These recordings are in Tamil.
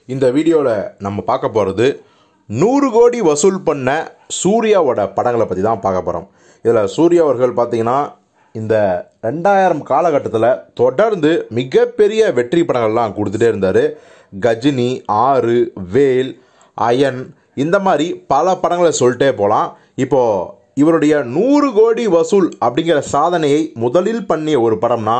இந்த வீடியோவில் நம்ம பார்க்க போகிறது நூறு கோடி வசூல் பண்ண சூர்யாவோட படங்களை பற்றி தான் பார்க்க போகிறோம் இதில் சூர்யா அவர்கள் பார்த்தீங்கன்னா இந்த ரெண்டாயிரம் காலகட்டத்தில் தொடர்ந்து மிகப்பெரிய வெற்றி படங்கள்லாம் கொடுத்துட்டே இருந்தார் கஜினி ஆறு வேல் அயன் இந்த மாதிரி பல படங்களை சொல்லிட்டே போகலாம் இப்போது இவருடைய நூறு கோடி வசூல் அப்படிங்கிற சாதனையை முதலில் பண்ணிய ஒரு படம்னா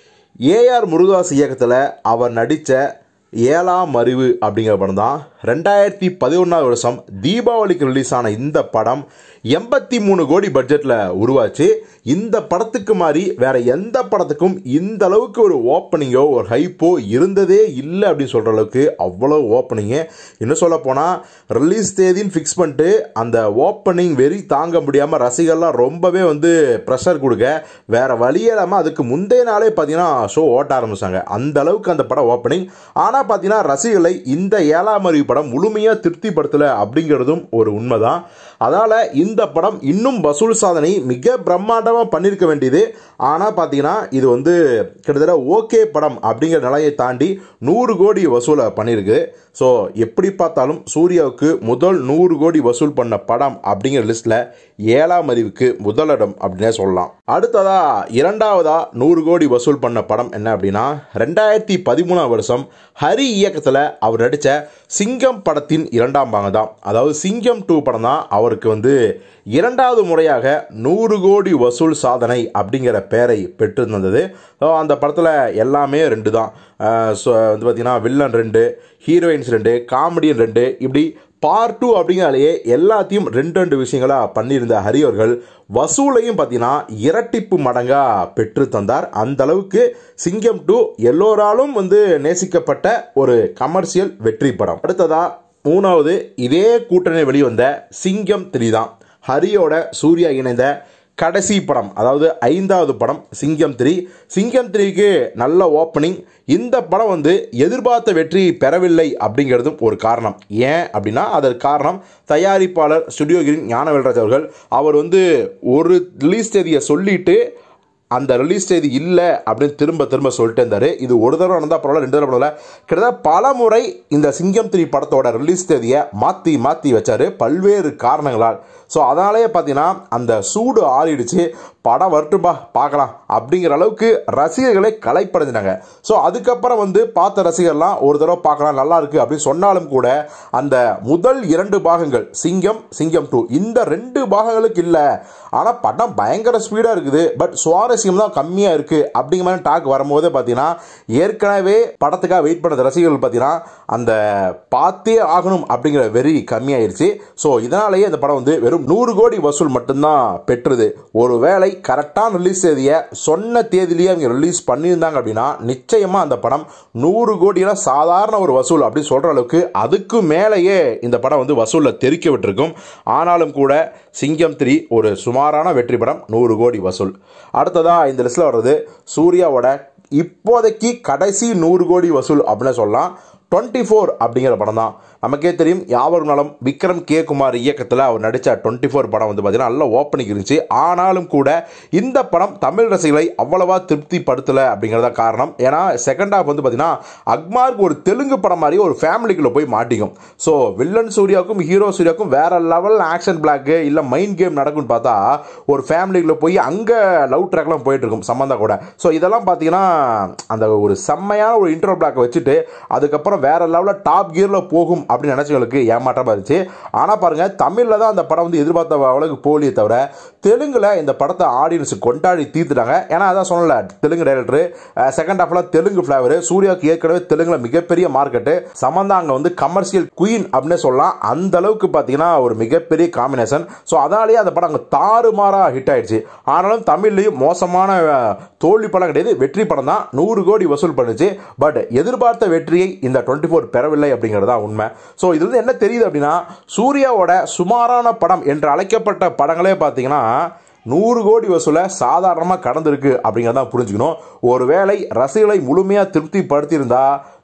ஏஆர் முருகாஸ் இயக்கத்தில் அவர் நடித்த ஏழாம் அறிவு அப்படிங்கிற படம் தான் ரெண்டாயிரத்தி பதினொன்றாவது வருஷம் தீபாவளிக்கு ரிலீஸ் ஆன இந்த படம் எண்பத்தி மூணு கோடி பட்ஜெட்டில் உருவாச்சு இந்த படத்துக்கு மாதிரி வேற எந்த படத்துக்கும் இந்த அளவுக்கு ஒரு ஓப்பனிங்கோ ஒரு ஹைப்போ இருந்ததே இல்லை அப்படின்னு சொல்கிற அளவுக்கு அவ்வளோ ஓப்பனிங்கு இன்னும் சொல்ல போனால் ரிலீஸ் தேதின்னு ஃபிக்ஸ் பண்ணிட்டு அந்த ஓப்பனிங் வெறி தாங்க முடியாமல் ரசிகர்லாம் ரொம்பவே வந்து ப்ரெஷர் கொடுக்க வேற வழி இல்லாமல் அதுக்கு முந்தைய நாளே பார்த்தீங்கன்னா ஷோ ஓட்ட ஆரம்பிச்சாங்க அந்த அளவுக்கு அந்த படம் ஓப்பனிங் ஆனால் பார்த்தீங்கன்னா ரசிகர்களை இந்த ஏழாம் அறிவு படம் முழுமையாக திருப்திப்படுத்தலை அப்படிங்கிறதும் ஒரு உண்மைதான் அதனால் இந்த படம் இன்னும் வசூல் சாதனை மிக பிரம்மாண்டமாக பண்ணியிருக்க வேண்டியது ஆனால் பார்த்தீங்கன்னா இது வந்து கிட்டத்தட்ட ஓகே படம் அப்படிங்கிற நிலையை தாண்டி நூறு கோடி வசூலை பண்ணியிருக்கு ஸோ எப்படி பார்த்தாலும் சூர்யாவுக்கு முதல் நூறு கோடி வசூல் பண்ண படம் அப்படிங்கிற லிஸ்ட்டில் ஏழாம் அறிவுக்கு முதலிடம் அப்படின்னே சொல்லலாம் அடுத்ததா இரண்டாவதா நூறு கோடி வசூல் பண்ண படம் என்ன அப்படின்னா ரெண்டாயிரத்தி பதிமூணாம் வருஷம் ஹரி இயக்கத்தில் அவர் நடித்த சிங்கம் படத்தின் இரண்டாம் பாகம் தான் அதாவது சிங்கம் டூ படம் தான் அவருக்கு வந்து இரண்டாவது முறையாக நூறு கோடி வசூல் சாதனை அப்படிங்கிற பெயரை பெற்று தந்தது ஸோ அந்த படத்தில் எல்லாமே ரெண்டு தான் ஸோ வந்து பார்த்திங்கன்னா வில்லன் ரெண்டு ஹீரோயின்ஸ் ரெண்டு காமெடியன் ரெண்டு இப்படி பார்ட் டூ அப்படிங்கிறாலேயே எல்லாத்தையும் ரெண்டு ரெண்டு விஷயங்களாக பண்ணியிருந்த ஹரி அவர்கள் வசூலையும் பார்த்தீங்கன்னா இரட்டிப்பு மடங்காக பெற்று தந்தார் அந்த அளவுக்கு சிங்கம் டூ எல்லோராலும் வந்து நேசிக்கப்பட்ட ஒரு கமர்ஷியல் வெற்றி படம் அடுத்ததா மூணாவது இதே கூட்டணி வெளிவந்த சிங்கம் த்ரீ தான் ஹரியோட சூர்யா இணைந்த கடைசி படம் அதாவது ஐந்தாவது படம் சிங்கம் த்ரீ சிங்கம் த்ரீக்கு நல்ல ஓப்பனிங் இந்த படம் வந்து எதிர்பார்த்த வெற்றி பெறவில்லை அப்படிங்கிறதும் ஒரு காரணம் ஏன் அப்படின்னா அதற்கு காரணம் தயாரிப்பாளர் ஸ்டுடியோ கிரீன் ஞானவேல்ராஜ் அவர்கள் அவர் வந்து ஒரு ரிலீஸ் தேதியை சொல்லிட்டு அந்த ரிலீஸ் தேதி இல்லை அப்படின்னு திரும்ப திரும்ப சொல்லிட்டு இருந்தார் இது ஒரு தடவை நடந்தால் பரவாயில்ல ரெண்டு தடவை பரவாயில்ல கிட்டத்தட்ட பல முறை இந்த சிங்கம் த்ரீ படத்தோட ரிலீஸ் தேதியை மாற்றி மாற்றி வச்சார் பல்வேறு காரணங்களால் ஸோ அதனாலேயே பார்த்தீங்கன்னா அந்த சூடு ஆறிடுச்சு படம் வரட்டும்பா பார்க்கலாம் அப்படிங்கிற அளவுக்கு ரசிகர்களை கலைப்படைஞ்சினாங்க ஸோ அதுக்கப்புறம் வந்து பார்த்த ரசிகர்லாம் ஒரு தடவை பார்க்கலாம் நல்லா இருக்கு அப்படின்னு சொன்னாலும் கூட அந்த முதல் இரண்டு பாகங்கள் சிங்கம் சிங்கம் டூ இந்த ரெண்டு பாகங்களுக்கு இல்லை ஆனால் படம் பயங்கர ஸ்பீடாக இருக்குது பட் சுவாரஸ்யம் தான் கம்மியாக இருக்குது அப்படிங்கிற மாதிரி டாக் வரும்போது பார்த்தீங்கன்னா ஏற்கனவே படத்துக்காக வெயிட் பண்ண ரசிகர்கள் பார்த்தீங்கன்னா அந்த பார்த்தே ஆகணும் அப்படிங்கிற வெறி கம்மியாயிருச்சு ஸோ இதனாலேயே இந்த படம் வந்து வெறும் நூறு கோடி வசூல் மட்டும்தான் பெற்றது ஒருவேளை கரெக்டான ரிலீஸ் தேதியை சொன்ன தேதியிலேயே அவங்க ரிலீஸ் பண்ணியிருந்தாங்க அப்படின்னா நிச்சயமாக அந்த படம் நூறு கோடினா சாதாரண ஒரு வசூல் அப்படின்னு சொல்கிற அளவுக்கு அதுக்கு மேலேயே இந்த படம் வந்து வசூலில் தெறிக்க விட்டுருக்கும் ஆனாலும் கூட சிங்கம் த்ரீ ஒரு சுமாரான வெற்றி படம் நூறு கோடி வசூல் அடுத்ததாக இந்த லிஸ்ட்டில் வர்றது சூர்யாவோட இப்போதைக்கு கடைசி நூறு கோடி வசூல் அப்படின்னு சொல்லலாம் டுவெண்ட்டி ஃபோர் அப்படிங்கிற படம் தான் நமக்கே தெரியும் யாவரும் நலம் விக்ரம் கே குமார் இயக்கத்தில் அவர் நடித்த டுவெண்ட்டி ஃபோர் படம் வந்து பார்த்தீங்கன்னா நல்ல ஓப்பனிங் இருந்துச்சு ஆனாலும் கூட இந்த படம் தமிழ் ரசிகர்களை அவ்வளவா திருப்திப்படுத்தலை அப்படிங்கிறத காரணம் ஏன்னா செகண்ட் ஹாஃப் வந்து பார்த்தீங்கன்னா அக்மார்க்கு ஒரு தெலுங்கு படம் மாதிரி ஒரு ஃபேமிலிக்குள்ளே போய் மாட்டிக்கும் ஸோ வில்லன் சூர்யாவுக்கும் ஹீரோ சூர்யாவுக்கும் வேற லெவல் ஆக்ஷன் பிளாக்கு இல்லை மைண்ட் கேம் நடக்கும்னு பார்த்தா ஒரு ஃபேமிலிக்குள்ளே போய் அங்கே லவ் ட்ராக்லாம் போயிட்டு இருக்கும் சம்மந்தா கூட ஸோ இதெல்லாம் பார்த்தீங்கன்னா அந்த ஒரு செம்மையான ஒரு இன்ட்ரோ பிளாக் வச்சுட்டு அதுக்கப்புறம் வேற லெவலில் டாப் கியரில் போகும் அப்படின்னு நினச்சவங்களுக்கு ஏமாற்றமாக இருந்துச்சு ஆனால் பாருங்கள் தமிழில் தான் அந்த படம் வந்து எதிர்பார்த்த அளவுக்கு போலியே தவிர தெலுங்கில் இந்த படத்தை ஆடியன்ஸ் கொண்டாடி தீர்த்துட்டாங்க ஏன்னா அதான் சொல்லல தெலுங்கு டைரக்டர் செகண்ட் ஹாஃப்ல தெலுங்கு ஃப்ளேவர் சூர்யாவுக்கு ஏற்கனவே தெலுங்குல மிகப்பெரிய மார்க்கெட்டு சமந்தா அங்கே வந்து கமர்ஷியல் குயின் அப்படின்னு சொல்லலாம் அந்த அளவுக்கு பார்த்தீங்கன்னா ஒரு மிகப்பெரிய காம்பினேஷன் ஸோ அதனாலேயே அந்த படம் அங்கே தாறுமாறாக ஹிட் ஆயிடுச்சு ஆனாலும் தமிழ்லையும் மோசமான அஹ், தோல்வி படம் கிடையாது வெற்றி படம் தான் நூறு கோடி வசூல் பண்ணுச்சு பட் எதிர்பார்த்த வெற்றியை இந்த டுவெண்ட்டி ஃபோர் பெறவில்லை அப்படிங்கிறது தான் உண்மை ஸோ இது வந்து என்ன தெரியுது அப்படின்னா சூர்யாவோட சுமாரான படம் என்று அழைக்கப்பட்ட படங்களே பார்த்தீங்கன்னா நூறு கோடி வசூலை சாதாரணமாக கடந்திருக்கு அப்படிங்கிறத புரிஞ்சுக்கணும் ஒருவேளை ரசிகர்களை முழுமையாக திருப்திப்படுத்தியிருந்தா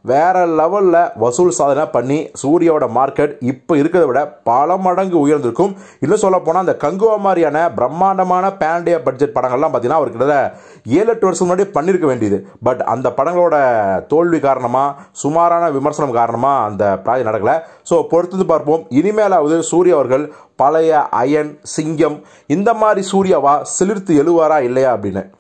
வேற லெவலில் வசூல் சாதனை பண்ணி சூர்யாவோட மார்க்கெட் இப்போ இருக்கிறத விட பல மடங்கு உயர்ந்திருக்கும் இன்னும் சொல்ல போனால் அந்த கங்குவா மாதிரியான பிரம்மாண்டமான பேண்டிய பட்ஜெட் படங்கள்லாம் பார்த்தீங்கன்னா அவர் கிட்டத்தட்ட ஏழு எட்டு வருஷம் முன்னாடி பண்ணியிருக்க வேண்டியது பட் அந்த படங்களோட தோல்வி காரணமாக சுமாரான விமர்சனம் காரணமாக அந்த ப்ராஜெக்ட் நடக்கல ஸோ பொறுத்தது பார்ப்போம் இனிமேலாவது சூர்யா அவர்கள் பழைய அயன் சிங்கம் இந்த மாதிரி சூர்யாவா சிலிர்த்து எழுவாரா இல்லையா அப்படின்னு